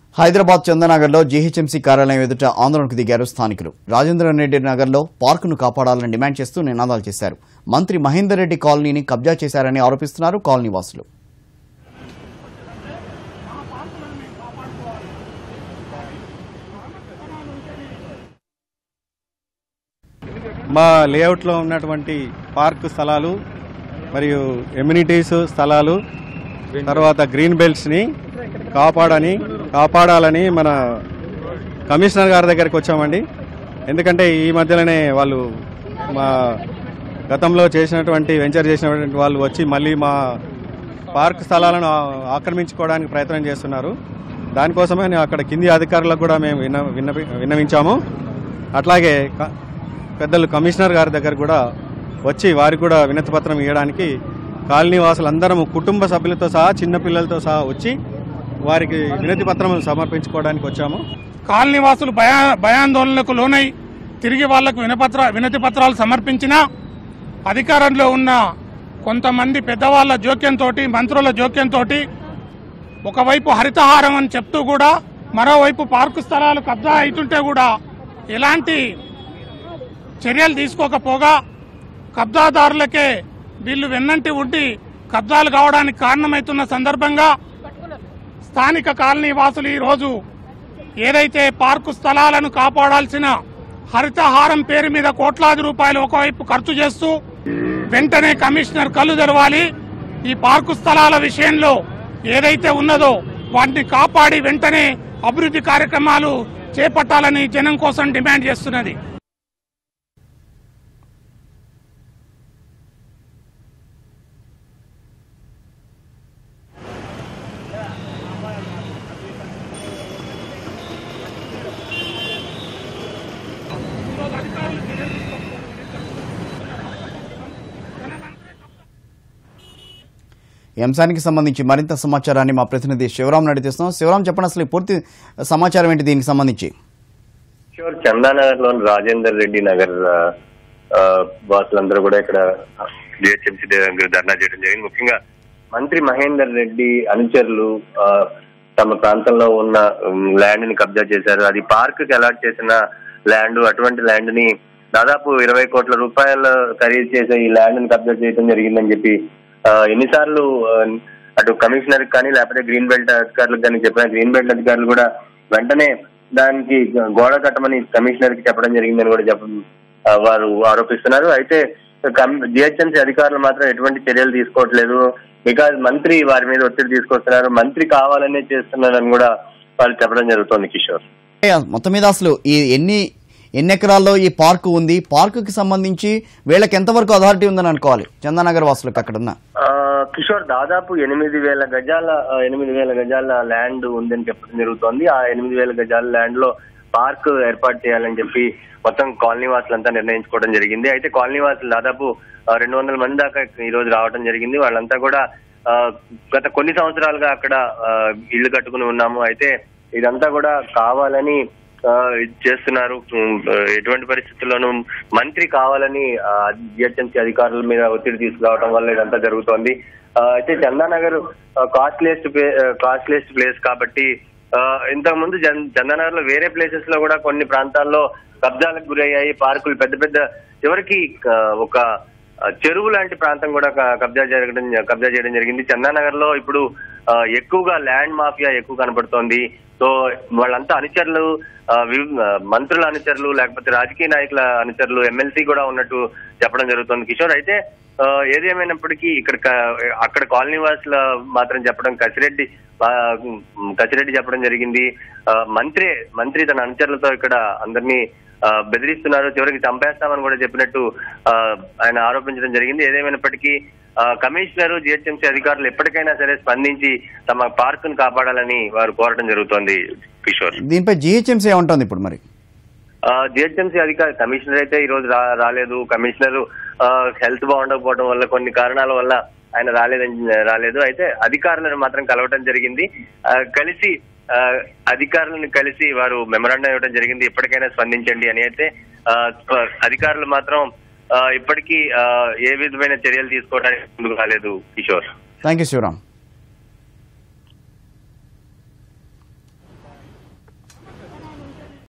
Hyderabad చందనగర్లో GHMC కార్యాలయం ఎదుట ఆందోళనకు దిగారు స్థానికులు రాజేంద్ర రెడ్డి నగర్లో పార్కును కాపాడాలని డిమాండ్ చేస్తూ నినాదాలు చేశారు మంత్రి మహేందర్ రెడ్డి కాలనీని కబ్జా చేశారని ఆరోపిస్తున్నారు కాలనీ వాసులు మా లేఅవుట్లో ఉన్నటువంటి పార్క్ స్థలాలు మరియు ఎమ్యూనిటీస్ స్థలాలు తర్వాత గ్రీన్ బెల్ట్స్ని కాపాడని కాపాడాలని మన కమిషనర్ గారి దగ్గరికి వచ్చామండి ఎందుకంటే ఈ మధ్యలోనే వాళ్ళు మా గతంలో చేసినటువంటి వెంచర్ చేసినటువంటి వాళ్ళు వచ్చి మళ్ళీ మా పార్క్ స్థలాలను ఆ- ఆక్రమించుకోవడానికి ప్రయత్నం చేస్తున్నారు దానికోసమే నేను అక్కడ కింది అధికారులకు కూడా మేము విన్న విన్నపి విన్నవించాము అట్లాగే క- పెద్దలు కమిషనర్ గారి దగ్గర కూడా వచ్చి వారికి కూడా వినతి పత్రం ఇవ్వడానికి కాలనీ వాసులందరం కుటుంబ సభ్యులతో సహా చిన్నపిల్లలతో సహా వచ్చి వారికి వినతి పత్రం సమర్పించుకోవడానికి వచ్చాము కాలనీ వాసులు భయా భయాందోళనలకు లోనై తిరిగి వాళ్లకు వినపత్ర వినతి పత్రాలు సమర్పించినా అధికారంలో ఉన్న కొంతమంది పెద్దవాళ్ల జోక్యంతో మంత్రుల జోక్యంతో ఒకవైపు హరితహారం అని చెప్తూ కూడా మరోవైపు పార్కు స్థలాలు కబ్జా అవుతుంటే కూడా ఎలాంటి చర్యలు తీసుకోకపోగా కబ్జాదారులకే వీళ్ళు వెన్నంటి ఉండి కబ్జాలు కావడానికి కారణమవుతున్న సందర్భంగా స్థానిక కాలనీ వాసులు ఈ రోజు ఏదైతే పార్కు స్థలాలను కాపాడాల్సిన హరితహారం పేరు మీద కోట్లాది రూపాయలు ఒకవైపు ఖర్చు చేస్తూ వెంటనే కమిషనర్ కళ్ళు తెరవాలి ఈ పార్కు స్థలాల విషయంలో ఏదైతే ఉన్నదో వాటిని కాపాడి వెంటనే అభివృద్ధి కార్యక్రమాలు చేపట్టాలని జనం కోసం డిమాండ్ చేస్తున్నది ఈ అంశానికి సంబంధించి మరింత సమాచారాన్ని మా ప్రతినిధి శివరాం నాయుడు తెస్తున్నాం శివరాం చెప్పండి అసలు ఈ పూర్తి సమాచారం ఏంటి దీనికి సంబంధించి షూర్ చందానగర్ లోని రాజేందర్ రెడ్డి నగర్ ఆ, ఆ, వాసులందరూ కూడా ఇక్కడ జిహెచ్ఎంసీ దగ్గర ధర్నా చేయడం జరిగింది ముఖ్యంగా మంత్రి మహేందర్ రెడ్డి అనుచరులు ఆ, తమ ప్రాంతంలో ఉన్న ల్యాండ్ ని కబ్జా చేశారు అది పార్క్ కి అలాట్ చేసిన ల్యాండ్ అటువంటి ల్యాండ్ ని దాదాపు ఇరవై కోట్ల రూపాయలు ఖరీదు చేసే ఈ ల్యాండ్ ని కబ్జా చేయడం జరిగిందని చెప్పి ఆ, ఎన్నిసార్లు ఆ, అటు కమిషనర్ కానీ లేకపోతే గ్రీన్ బెల్ట్ అధికారులకు కానీ చెప్పిన గ్రీన్ బెల్ట్ అధికారులు కూడా వెంటనే దానికి గోడ కట్టమని కమిషనర్ కి చెప్పడం జరిగిందని కూడా చెప్ప ఆ, వారు ఆరోపిస్తున్నారు అయితే జిహెచ్ఎంసీ అధికారులు మాత్రం ఎటువంటి చర్యలు తీసుకోవట్లేదు బికాజ్ మంత్రి వారి మీద ఒత్తిడి తీసుకొస్తున్నారు మంత్రి కావాలనే చేస్తున్నారని కూడా వాళ్ళు చెప్పడం జరుగుతోంది కిషోర్ ఏ, మొత్తం మీద అసలు ఈ ఎన్ని ఎన్ని ఎకరాల్లో ఈ పార్కు ఉంది పార్కుకి సంబంధించి వీళ్ళకి ఎంతవరకు అథారిటీ ఉందని అనుకోవాలి చందానగర్ వాసులకు అక్కడ ఉన్న ఆ, కిషోర్ దాదాపు ఎనిమిది వేల గజాల ఆ, ఎనిమిది వేల గజాల ల్యాండ్ ఉందని చెప్పడం జరుగుతోంది ఆ ఎనిమిది వేల గజాల ల్యాండ్ లో పార్క్ ఏర్పాటు చేయాలని చెప్పి మొత్తం కాలనీ వాసులంతా నిర్ణయించుకోవడం జరిగింది అయితే కాలనీ వాసులు దాదాపు ఆ, రెండు వందల మంది దాకా ఈ రోజు రావడం జరిగింది వాళ్ళంతా కూడా ఆ, గత కొన్ని సంవత్సరాలుగా అక్కడ ఆ, ఇల్లు కట్టుకుని ఉన్నాము అయితే ఇదంతా కూడా కావాలని ఆ, ఇది చేస్తున్నారు ఉమ్, ఎటువంటి పరిస్థితుల్లోనూ మంత్రి కావాలని జిహెచ్ఎంసీ అధికారుల మీద ఒత్తిడి తీసుకురావడం వల్ల ఇదంతా జరుగుతోంది ఆ, అయితే చందానగర్ కాస్ట్లీయెస్ట్ కాస్ట్లీయెస్ట్ ప్లేస్ కాబట్టి ఆ, ఇంతకు ముందు జన్ చందానగర్ లో వేరే ప్లేసెస్ లో కూడా కొన్ని ప్రాంతాల్లో కబ్జాలకు గురయ్యాయి పార్కులు పెద్ద పెద్ద చివరికి ఆ, ఒక ఆ, చెరువు లాంటి ప్రాంతం కూడా క- కబ్జా జరగడం కబ్జా చేయడం జరిగింది చందానగర్ లో ఇప్పుడు ఆ, ఎక్కువగా ల్యాండ్ మాఫియా ఎక్కువ కనపడుతోంది సో వాళ్ళంతా అనుచరులు ఆ, వివ్- ఆ, మంత్రుల అనుచరులు లేకపోతే రాజకీయ నాయకుల అనుచరులు ఎమ్మెల్సీ కూడా ఉన్నట్టు చెప్పడం జరుగుతుంది కిషోర్ అయితే ఆ, ఏది ఏమైనప్పటికీ ఇక్కడ క- అక్కడ కాలనీ వాసుల మాత్రం చెప్పడం కసిరెడ్డి ఆ, ఉమ్, కసిరెడ్డి చెప్పడం జరిగింది ఆ, మంత్రి మంత్రి తన అనుచరులతో ఇక్కడ అందరినీ ఆ, బెదిరిస్తున్నారు చివరికి చంపేస్తామని కూడా చెప్పినట్టు ఆ, ఆయన ఆరోపించడం జరిగింది ఏదేమైనప్పటికీ ఆ, కమిషనర్ జిహెచ్ఎంసీ అధికారులు ఎప్పటికైనా సరే స్పందించి తమ పార్కును కాపాడాలని వారు కోరడం జరుగుతోంది కిషోర్ దీనిపై జీహెచ్ఎంసీ ఏమంటుంది ఇప్పుడు మరి జిహెచ్ఎంసీ అధికారి కమిషనర్ అయితే ఈ రోజు రా- రాలేదు కమిషనర్ హెల్త్ బాగుండకపోవడం వల్ల కొన్ని కారణాల వల్ల ఆయన రాలేదని రాలేదు అయితే అధికారులను మాత్రం కలవటం జరిగింది ఆ, కలిసి ఆ, అధికారులను కలిసి వారు మెమరాండం ఇవ్వడం జరిగింది ఎప్పటికైనా స్పందించండి అని అయితే ఆ, స్ప- అధికారులు మాత్రం ఆ, ఇప్పటికీ ఆ, ఏ విధమైన చర్యలు తీసుకోవడానికి ముందుకు రాలేదు కిషోర్ థ్యాంక్ యూ శివరాం